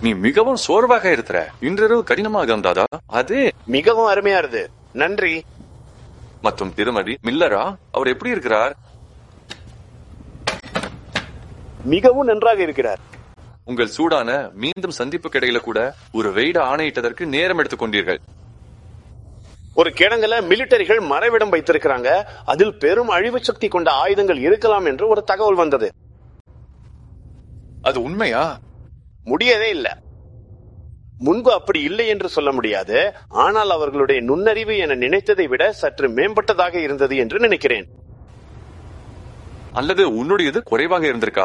நீ மிகவும் சோர்வாக இருக்கிற இன்றிரவு கடினமாக இருந்தாதா அது மிகவும் அருமையா இருக்கு நன்றி மற்றும் திருமதி மில்லரா அவர் எப்படி இருக்கிறார் மிகவும் நன்றாக இருக்கிறார் உங்கள் சூடான மீண்டும் சந்திப்பு கிடையில கூட ஒரு வெயிட ஆணையிட்டதற்கு நேரம் எடுத்துக் கொண்டீர்கள் ஒரு கிடங்குல மிலிட்டரிகள் மறைவிடம் வைத்திருக்கிறாங்க அதில் பெரும் அழிவு சக்தி கொண்ட ஆயுதங்கள் இருக்கலாம் என்று ஒரு தகவல் வந்தது அது உண்மையா முடியவே இல்ல முன்பு அப்படி இல்லை என்று சொல்ல முடியாது ஆனால் அவர்களுடைய நுண்ணறிவு என நினைத்ததை விட சற்று மேம்பட்டதாக இருந்தது என்று நினைக்கிறேன் அல்லது உன்னுடையது குறைவாக இருந்திருக்கா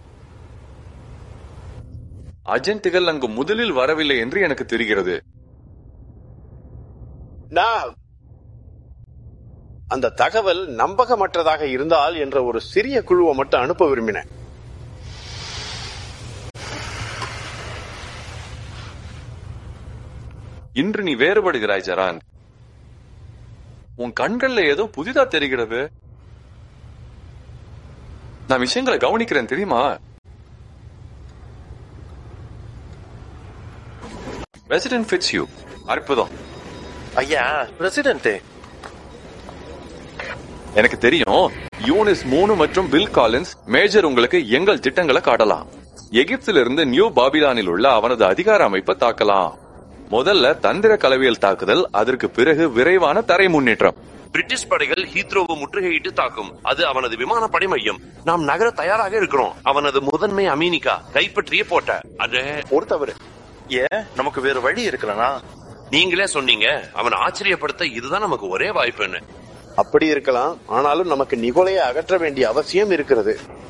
அஜென்ட்டுகள் அங்கு முதலில் வரவில்லை என்று எனக்கு தெரிகிறது நான் அந்த தகவல் நம்பகமற்றதாக இருந்தால் என்ற ஒரு சிறிய குழுவை மட்டும் அனுப்ப விரும்பினேன் இன்று நீ வேறுபடுகிறாய் ஜரான் உன் கண்கள்ல ஏதோ புதிதா தெரிகிறது நான் விஷயங்களை கவனிக்கிறேன் தெரியுமா ரெசிடென்ட் ஃபிட்ஸ் யூ அற்புதம் ஐயா பிரசிடென்ட் எனக்கு தெரியும் யூனிஸ் மூணு மற்றும் பில் காலின்ஸ் மேஜர் உங்களுக்கு எங்கள் திட்டங்களை காட்டலாம் எகிப்திலிருந்து நியூ பாபிலானில் உள்ள அவனது அதிகார அமைப்பை தாக்கலாம் முதல்ல தந்திர கலவியல் தாக்குதல் அதற்கு பிறகு விரைவான தரை முன்னேற்றம் பிரிட்டிஷ் படைகள் ஹீத்ரோவை முற்றுகையிட்டு தாக்கும் அது அவனது விமானப்படை மையம் நாம் நகர தயாராக இருக்கிறோம் அவனது முதன்மை அமீனிகா கைப்பற்றியே போட்ட அது ஒரு தவறு ஏன் நமக்கு வேற வழி இருக்கலனா நீங்களே சொன்னீங்க அவன் ஆச்சரியப்படுத்த இதுதான் நமக்கு ஒரே வாய்ப்புன்னு அப்படி இருக்கலாம் ஆனாலும் நமக்கு நிகோலையை அகற்ற வேண்டிய அவசியம் இருக்கிறது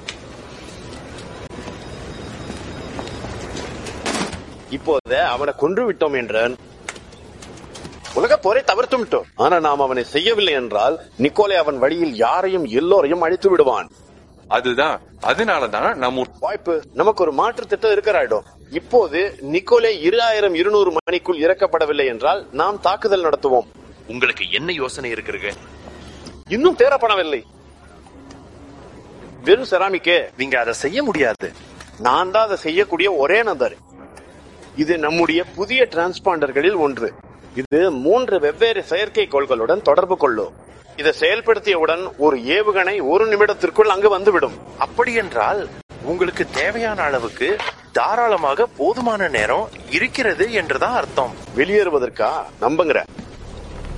இப்போது அவனை கொன்று விட்டோம் என்றான் உலக போரை தவிர்த்து விட்டோம் ஆனா நாம் அவனை செய்யவில்லை என்றால் நிக்கோலை அவன் வழியில் யாரையும் எல்லோரையும் அழித்து விடுவான் அதுதான் அதனாலதான் நம்ம வாய்ப்பு நமக்கு ஒரு மாற்று திட்டம் இருக்கிறாயிடும் இப்போது நிக்கோலே இரு ஆயிரம் இருநூறு மணிக்குள் இறக்கப்படவில்லை என்றால் நாம் தாக்குதல் நடத்துவோம் உங்களுக்கு என்ன யோசனை இருக்கிறது இன்னும் தேரப்படவில்லை வெறும் செராமிக்கே நீங்க அதை செய்ய முடியாது நான் தான் அதை செய்யக்கூடிய ஒரே நபர் இது நம்முடைய புதிய டிரான்ஸ்பாண்டர்களில் ஒன்று இது மூன்று வெவ்வேறு செயற்கைக்கோள்களுடன் தொடர்பு கொள்ளும் இதை செயல்படுத்தியவுடன் ஒரு ஏவுகணை ஒரு நிமிடத்திற்குள் அங்கு வந்துவிடும் அப்படி என்றால் உங்களுக்கு தேவையான அளவுக்கு தாராளமாக போதுமான நேரம் இருக்கிறது என்றுதான் அர்த்தம் வெளியேறுவதற்கா நம்புங்கிற